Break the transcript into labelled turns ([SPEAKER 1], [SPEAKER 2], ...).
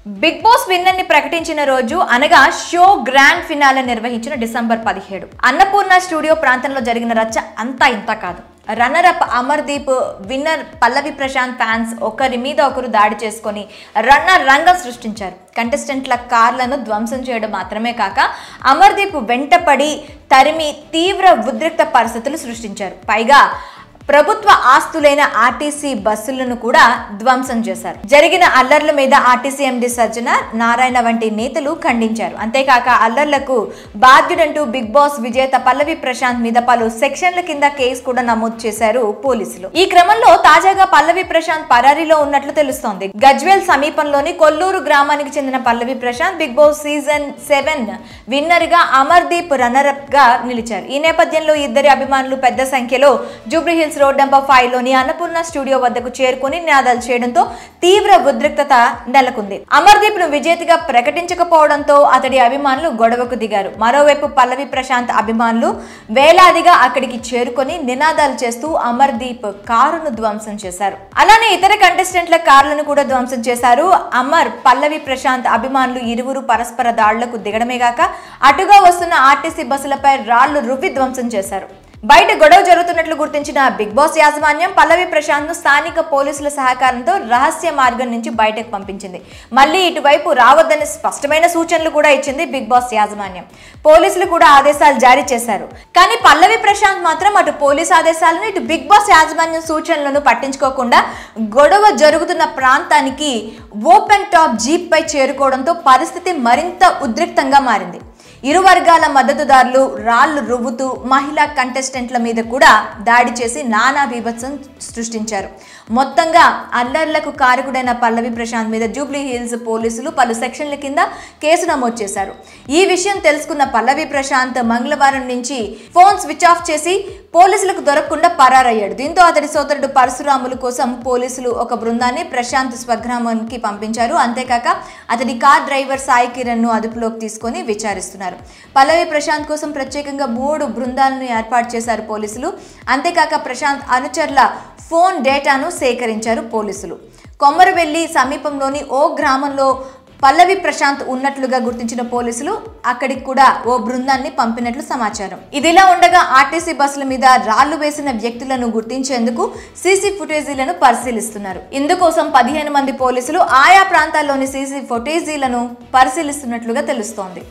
[SPEAKER 1] big boss winner ని ప్రకటించిన రోజు అనగా షో గ్రాండ్ ఫినాలే నిర్వహించిన డిసెంబర్ పదిహేడు అన్నపూర్ణ స్టూడియో ప్రాంతంలో జరిగిన రచ్చ అంతా ఇంత కాదు runner up Amardeep winner Pallavi Prashanth fans ఒకరి మీద ఒకరు దాడి చేసుకొని రన్నర్ రంగం సృష్టించారు కంటెస్టెంట్ల కార్లను ధ్వంసం చేయడం మాత్రమే కాక అమర్దీప్ వెంటపడి తరిమి తీవ్ర ఉద్రిక్త పరిస్థితులు సృష్టించారు పైగా ప్రభుత్వ ఆస్తులైన ఆర్టీసీ బస్సులను కూడా ధ్వంసం చేశారు జరిగిన అల్లర్ల మీద ఆర్టీసీ ఎండి సజ్జన నారాయణ వంటి నేతలు ఖండించారు అంతేకాక అల్లర్లకు బాధ్యుడంటూ బిగ్ బాస్ విజేత పల్లవి ప్రశాంత్ మీద పలు సెక్షన్ల కింద కేసు కూడా నమోదు చేశారు పోలీసులు ఈ క్రమంలో తాజాగా పల్లవి ప్రశాంత్ పరారీలో ఉన్నట్లు తెలుస్తోంది గజ్వేల్ సమీపంలోని కొల్లూరు గ్రామానికి చెందిన Pallavi Prashanth big boss season seven winner గా అమర్దీప్ రన్నర్ అప్ గా నిలిచారు ఈ నేపథ్యంలో ఇద్దరి అభిమానులు పెద్ద సంఖ్యలో Jubilee Hills road number five లోని అన్నపూర్ణ స్టూడియో వద్దకు చేరుకుని నినాదాలు చేయడంతో తీవ్ర ఉద్రిక్తత నెలకొంది అమర్దీప్ ను విజేతగా ప్రకటించకపోవడంతో అతడి అభిమానులు గొడవకు దిగారు మరోవైపు పల్లవి ప్రశాంత్ అభిమానులు వేలాదిగా అక్కడికి చేరుకొని నినాదాలు చేస్తూ అమర్దీప్ కారును ధ్వంసం చేశారు అలానే ఇతర కంటెస్టెంట్ల కార్లను కూడా ధ్వంసం చేశారు అమర్ పల్లవి ప్రశాంత్ అభిమానులు ఇరువురు పరస్పర దాడులకు దిగడమే గాక అటుగా వస్తున్న ఆర్టీసీ బస్సులపై రాళ్లు రువ్వి ధ్వంసం చేశారు బయట గొడవ జరుగుతున్నట్లు గుర్తించిన బిగ్ బాస్ యాజమాన్యం పల్లవి ప్రశాంత్ ను స్థానిక పోలీసుల సహకారంతో రహస్య మార్గం నుంచి బయటకు పంపించింది మళ్ళీ ఇటువైపు రావద్దని స్పష్టమైన సూచనలు కూడా ఇచ్చింది బిగ్ బాస్ యాజమాన్యం పోలీసులు కూడా ఆదేశాలు జారీ చేశారు కానీ పల్లవి ప్రశాంత్ మాత్రం అటు పోలీస్ ఆదేశాలను ఇటు బిగ్ బాస్ యాజమాన్యం సూచనలను పట్టించుకోకుండా గొడవ జరుగుతున్న ప్రాంతానికి ఓపెన్ టాప్ జీప్ పై చేరుకోవడంతో పరిస్థితి మరింత ఉద్రిక్తంగా మారింది ఇరు వర్గాల మద్దతుదారులు రాళ్లు రువ్వుతూ మహిళా కంటెస్టెంట్ల మీద కూడా దాడి చేసి నానా బీభత్సం సృష్టించారు మొత్తంగా అల్లర్లకు కారకుడైన పల్లవి ప్రశాంత్ మీద జూబ్లీ హిల్స్ పోలీసులు పలు సెక్షన్ల కింద కేసు నమోదు చేశారు ఈ విషయం తెలుసుకున్న పల్లవి ప్రశాంత్ మంగళవారం నుంచి ఫోన్ స్విచ్ ఆఫ్ చేసి పోలీసులకు దొరకకుండా పరారయ్యాడు దీంతో అతడి సోదరుడు పరశురాములు కోసం పోలీసులు ఒక బృందాన్ని ప్రశాంత్ స్వగ్రామానికి పంపించారు అంతేకాక అతడి కార్ డ్రైవర్ సాయి కిరణ్ ను అదుపులోకి తీసుకొని విచారిస్తున్నారు పల్లవి ప్రశాంత్ కోసం ప్రత్యేకంగా మూడు బృందాలను ఏర్పాటు చేశారు పోలీసులు అంతేకాక ప్రశాంత్ అనుచరుల ఫోన్ డేటాను సేకరించారు పోలీసులు కొమ్మరవెల్లి సమీపంలోని ఓ గ్రామంలో పల్లవి ప్రశాంత్ ఉన్నట్లుగా గుర్తించిన పోలీసులు అక్కడికి కూడా ఓ బృందాన్ని పంపినట్లు సమాచారం ఇదిలా ఉండగా ఆర్టీసీ బస్సుల మీద రాళ్లు వేసిన వ్యక్తులను గుర్తించేందుకు సీసీ ఫుటేజీలను పరిశీలిస్తున్నారు ఇందుకోసం పదిహేను మంది పోలీసులు ఆయా ప్రాంతాల్లోని సీసీ ఫుటేజీలను పరిశీలిస్తున్నట్లుగా తెలుస్తోంది